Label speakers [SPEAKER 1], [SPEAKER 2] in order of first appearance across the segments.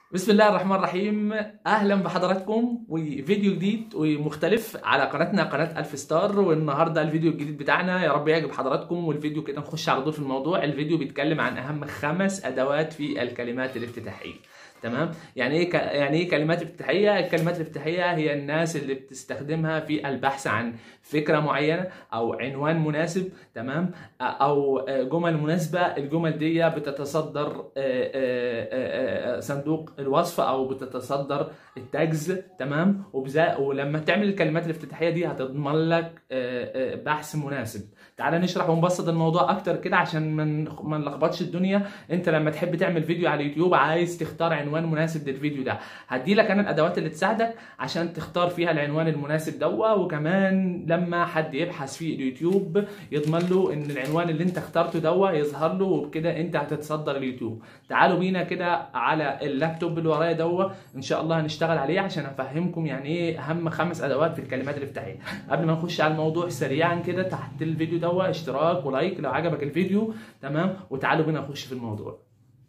[SPEAKER 1] بسم الله الرحمن الرحيم اهلا بحضراتكم وفيديو جديد ومختلف على قناتنا قناه الف ستار والنهارده الفيديو الجديد بتاعنا يا رب يعجب حضراتكم والفيديو كده نخش على طول في الموضوع الفيديو بيتكلم عن اهم خمس ادوات في الكلمات الافتتاحيه تمام يعني ايه ك... يعني ايه كلمات افتتاحيه الكلمات الافتتاحيه هي الناس اللي بتستخدمها في البحث عن فكره معينه او عنوان مناسب تمام او جمل مناسبه الجمل دي بتتصدر صندوق الوصف او بتتصدر التاجز تمام وبزا... ولما تعمل الكلمات الافتتاحيه دي هتضمن لك بحث مناسب تعال نشرح ونبسط الموضوع اكتر كده عشان ما نلخبطش الدنيا انت لما تحب تعمل فيديو على اليوتيوب عايز تختار عنوان مناسب للفيديو ده هدي لك انا الادوات اللي تساعدك عشان تختار فيها العنوان المناسب دوا وكمان لما حد يبحث في اليوتيوب يضمن له ان العنوان اللي انت اخترته دوا يظهر له وبكده انت هتتصدر اليوتيوب تعالوا بينا كده على اللابتوب اللي ورايا دوا ان شاء الله هنشتغل عليه عشان افهمكم يعني ايه اهم خمس ادوات في الكلمات الافتتاحيه قبل ما نخش على الموضوع سريعا كده تحت الفيديو دوا اشتراك ولايك لو عجبك الفيديو تمام وتعالوا بينا نخش في الموضوع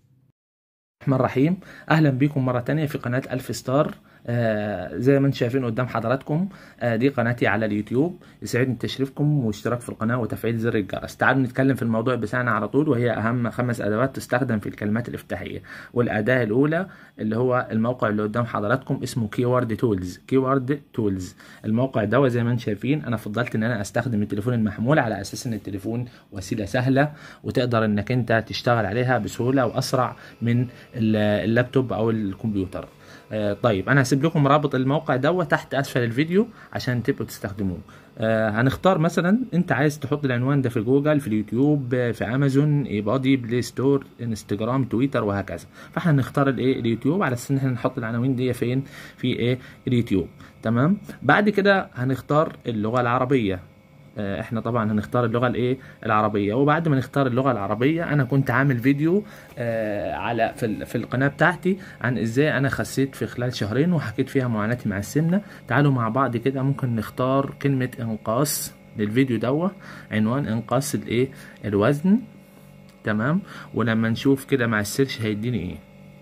[SPEAKER 1] الرحمن الرحيم اهلا بكم مره تانية في قناه الف ستار آه زي ما انتم شايفين قدام حضراتكم آه دي قناتي على اليوتيوب يسعدني تشريفكم واشتراك في القناه وتفعيل زر الجرس تعالوا نتكلم في الموضوع بتاعنا على طول وهي اهم خمس ادوات تستخدم في الكلمات الافتتاحيه والاداه الاولى اللي هو الموقع اللي قدام حضراتكم اسمه كيورد تولز كيورد تولز الموقع ده زي ما انتم شايفين انا فضلت ان انا استخدم التليفون المحمول على اساس ان التليفون وسيله سهله وتقدر انك انت تشتغل عليها بسهوله واسرع من اللابتوب او الكمبيوتر آه طيب انا هسيب لكم رابط الموقع دوت تحت اسفل الفيديو عشان تبقوا تستخدموه آه هنختار مثلا انت عايز تحط العنوان ده في جوجل في اليوتيوب في امازون ايبادي بلاي ستور انستجرام تويتر وهكذا فاحنا هنختار الايه اليوتيوب على اساس ان احنا نحط العناوين دي فين في ايه اليوتيوب تمام بعد كده هنختار اللغه العربيه احنا طبعا هنختار اللغه الايه العربيه وبعد ما نختار اللغه العربيه انا كنت عامل فيديو اه على في, في القناه بتاعتي عن ازاي انا خسيت في خلال شهرين وحكيت فيها معاناتي مع السمنه تعالوا مع بعض كده ممكن نختار كلمه انقاص للفيديو دوه عنوان انقاص الايه الوزن تمام ولما نشوف كده مع السيرش هيديني ايه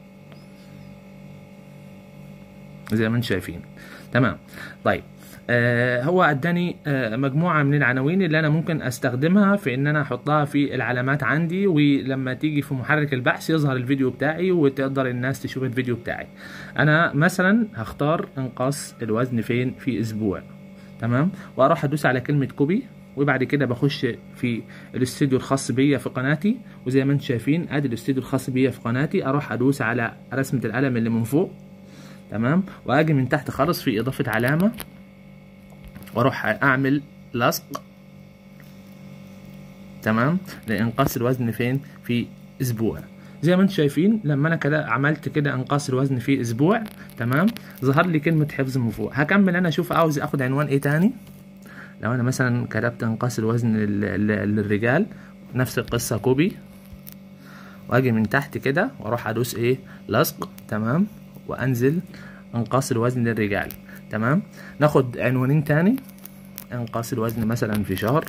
[SPEAKER 1] زي ما انتم شايفين تمام طيب آه هو اداني آه مجموعه من العناوين اللي انا ممكن استخدمها في ان انا احطها في العلامات عندي ولما تيجي في محرك البحث يظهر الفيديو بتاعي وتقدر الناس تشوف الفيديو بتاعي انا مثلا هختار انقاص الوزن فين في اسبوع تمام واروح ادوس على كلمه كوبي وبعد كده بخش في الاستوديو الخاص بيا في قناتي وزي ما انتم شايفين ادي الاستوديو الخاص بيا في قناتي اروح ادوس على رسمه القلم اللي من فوق تمام واجي من تحت خالص في اضافه علامه واروح اعمل لصق تمام لانقاص الوزن فين في اسبوع زي ما انتم شايفين لما انا كده عملت كده انقاص الوزن في اسبوع تمام ظهر لي كلمه حفظ من فوق هكمل انا اشوف عاوز اخد عنوان ايه تاني لو انا مثلا كتبت انقاص الوزن للرجال نفس القصه كوبي واجي من تحت كده واروح ادوس ايه لصق تمام وانزل انقاص الوزن للرجال تمام ناخد عنوانين تاني انقاص الوزن مثلا في شهر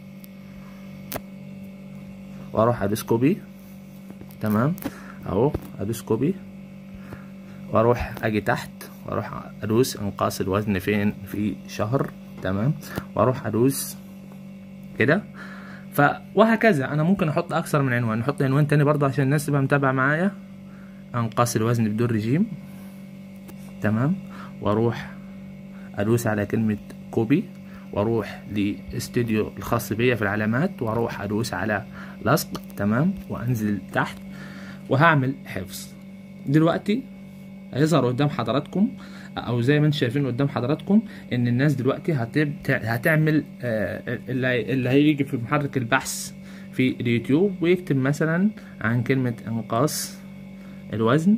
[SPEAKER 1] واروح ادوس كوبي تمام اهو ادوس كوبي واروح اجي تحت واروح ادوس انقاص الوزن فين في شهر تمام واروح ادوس كده ف وهكذا انا ممكن احط اكثر من عنوان نحط عنوان تاني برضه عشان الناس تبقى متابعه معايا انقاص الوزن بدون رجيم تمام واروح ادوس على كلمة كوبي واروح لاستوديو الخاص بيا في العلامات واروح ادوس على لصق تمام وانزل تحت وهعمل حفظ دلوقتي هيظهر قدام حضراتكم او زي ما انتم شايفين قدام حضراتكم ان الناس دلوقتي هتب... هتعمل اللي, اللي هيجي في محرك البحث في اليوتيوب ويكتب مثلا عن كلمة انقاص الوزن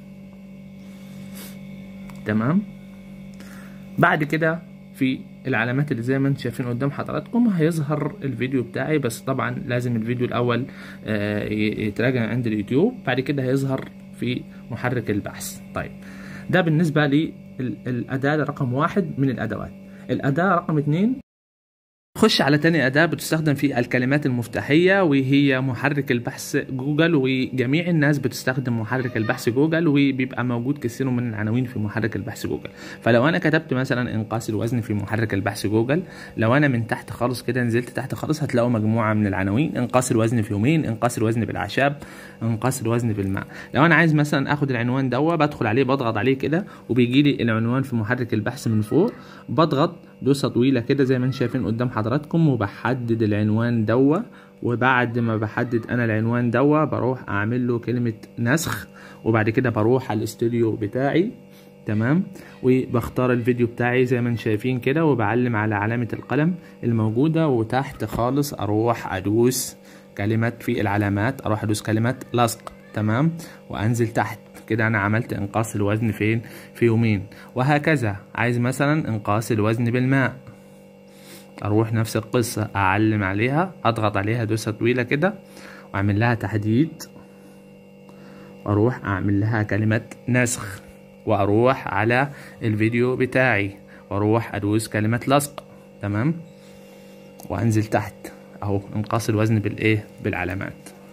[SPEAKER 1] تمام بعد كده في العلامات اللي زي ما انتم شايفين قدام حضراتكم هيظهر الفيديو بتاعي بس طبعا لازم الفيديو الاول يتراجع عند اليوتيوب بعد كده هيظهر في محرك البحث طيب ده بالنسبة للأداة رقم واحد من الأدوات الأداة رقم اتنين خش على تاني أداة بتستخدم في الكلمات المفتاحية وهي محرك البحث جوجل وجميع الناس بتستخدم محرك البحث جوجل وبيبقى موجود كثير من العناوين في محرك البحث جوجل فلو أنا كتبت مثلا إنقاص الوزن في محرك البحث جوجل لو أنا من تحت خالص كده نزلت تحت خالص هتلاقوا مجموعة من العناوين إنقاص الوزن في يومين إنقاص الوزن بالأعشاب إنقاص الوزن بالماء لو أنا عايز مثلا آخد العنوان دوا بدخل عليه بضغط عليه كده وبيجي لي العنوان في محرك البحث من فوق بضغط دوسة طويلة كده زي ما انتم شايفين قدام حضراتكم وبحدد العنوان دوا وبعد ما بحدد انا العنوان دوا بروح اعمل له كلمة نسخ وبعد كده بروح على الاستوديو بتاعي تمام وبختار الفيديو بتاعي زي ما انتم شايفين كده وبعلم على علامة القلم الموجودة وتحت خالص اروح ادوس كلمة في العلامات اروح ادوس كلمة لصق تمام وانزل تحت كده انا عملت انقاص الوزن فين في يومين وهكذا عايز مثلا انقاص الوزن بالماء اروح نفس القصة اعلم عليها اضغط عليها دوسة طويلة كده واعمل لها تحديد واروح اعمل لها كلمة نسخ واروح على الفيديو بتاعي واروح ادوس كلمة لصق تمام وانزل تحت اهو انقاص الوزن بالايه بالعلامات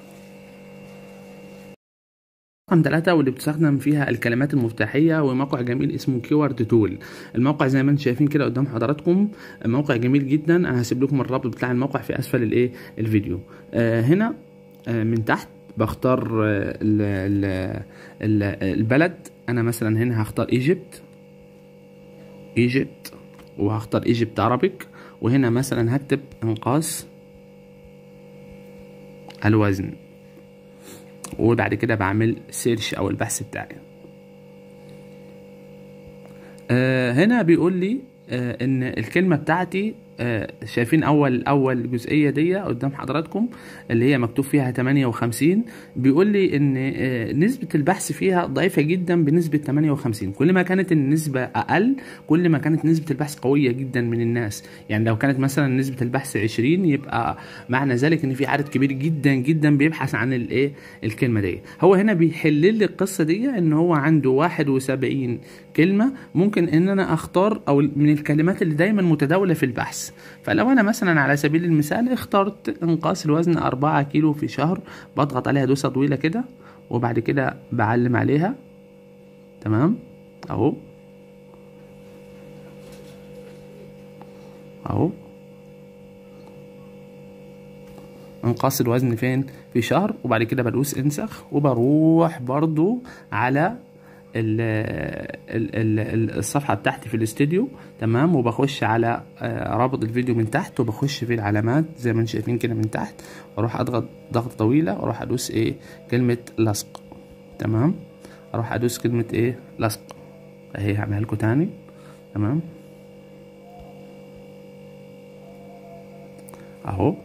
[SPEAKER 1] رقم ثلاثة واللي بتستخدم فيها الكلمات المفتاحية وموقع جميل اسمه كيورد تول الموقع زي ما انتم شايفين كده قدام حضراتكم موقع جميل جدا انا هسيب لكم الرابط بتاع الموقع في اسفل الايه الفيديو آه هنا آه من تحت بختار آه ال ال ال البلد انا مثلا هنا هختار ايجيبت ايجيبت وهختار ايجيبت عربيك وهنا مثلا هكتب انقاص الوزن وبعد كده بعمل سيرش او البحث بتاعي آه هنا بيقول لي آه ان الكلمه بتاعتي آه شايفين اول اول جزئيه دي قدام حضراتكم اللي هي مكتوب فيها 58 بيقول لي ان آه نسبه البحث فيها ضعيفه جدا بنسبه 58 كل ما كانت النسبه اقل كل ما كانت نسبه البحث قويه جدا من الناس يعني لو كانت مثلا نسبه البحث 20 يبقى معنى ذلك ان في عدد كبير جدا جدا بيبحث عن الايه الكلمه دي هو هنا بيحل لي القصه دي ان هو عنده 71 كلمه ممكن ان انا اختار او من الكلمات اللي دايما متداوله في البحث فلو انا مثلا على سبيل المثال اخترت انقاص الوزن أربعة كيلو في شهر بضغط عليها دوسة طويلة كده وبعد كده بعلم عليها تمام اهو اهو انقاص الوزن فين في شهر وبعد كده بدوس انسخ وبروح برضو على ال ال ال الصفحة بتاعتي في الاستوديو تمام وبخش على رابط الفيديو من تحت وبخش في العلامات زي ما انتم شايفين كده من تحت واروح اضغط ضغطة طويلة واروح ادوس ايه كلمة لصق تمام اروح ادوس كلمة ايه لصق اهي هعملها لكم تاني تمام اهو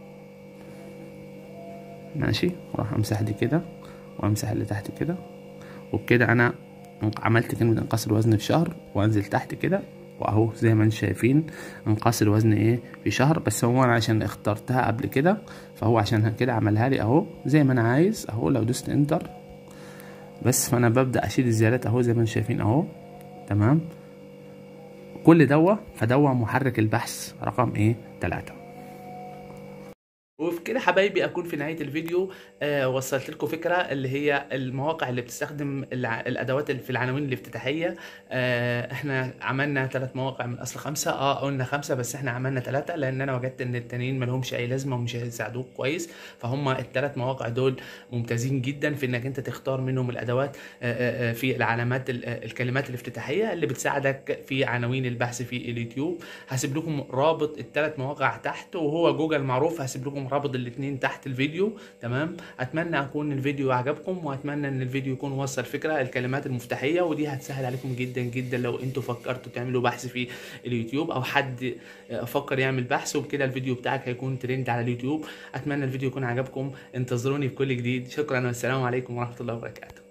[SPEAKER 1] ماشي واروح امسح دي كده وامسح اللي تحت كده وبكده انا عملت كلمة انقاص الوزن في شهر وانزل تحت كده واهو زي ما انتم شايفين انقاص الوزن ايه في شهر بس هو انا عشان اخترتها قبل كده فهو عشان كده عملها لي اهو زي ما انا عايز اهو لو دوست انتر بس فانا ببدا اشيل الزيادات اهو زي ما انتم شايفين اهو تمام كل دوا فدوا محرك البحث رقم ايه تلاتة وفي كده حبايبي اكون في نهايه الفيديو آه وصلت لكم فكره اللي هي المواقع اللي بتستخدم الع... الادوات اللي في العناوين الافتتاحيه آه احنا عملنا ثلاث مواقع من اصل خمسه اه قلنا خمسه بس احنا عملنا ثلاثه لان انا وجدت ان التانيين ما لهمش اي لازمه ومش هيساعدوك كويس فهم الثلاث مواقع دول ممتازين جدا في انك انت تختار منهم الادوات آه في العلامات الكلمات الافتتاحيه اللي بتساعدك في عناوين البحث في اليوتيوب هسيب لكم رابط الثلاث مواقع تحت وهو جوجل معروف هسيب لكم رابط الاثنين تحت الفيديو تمام اتمنى اكون الفيديو عجبكم واتمنى ان الفيديو يكون وصل فكره الكلمات المفتاحيه ودي هتسهل عليكم جدا جدا لو انتوا فكرتوا تعملوا بحث في اليوتيوب او حد فكر يعمل بحث وبكده الفيديو بتاعك هيكون ترند على اليوتيوب اتمنى الفيديو يكون عجبكم انتظروني بكل جديد شكرا والسلام عليكم ورحمه الله وبركاته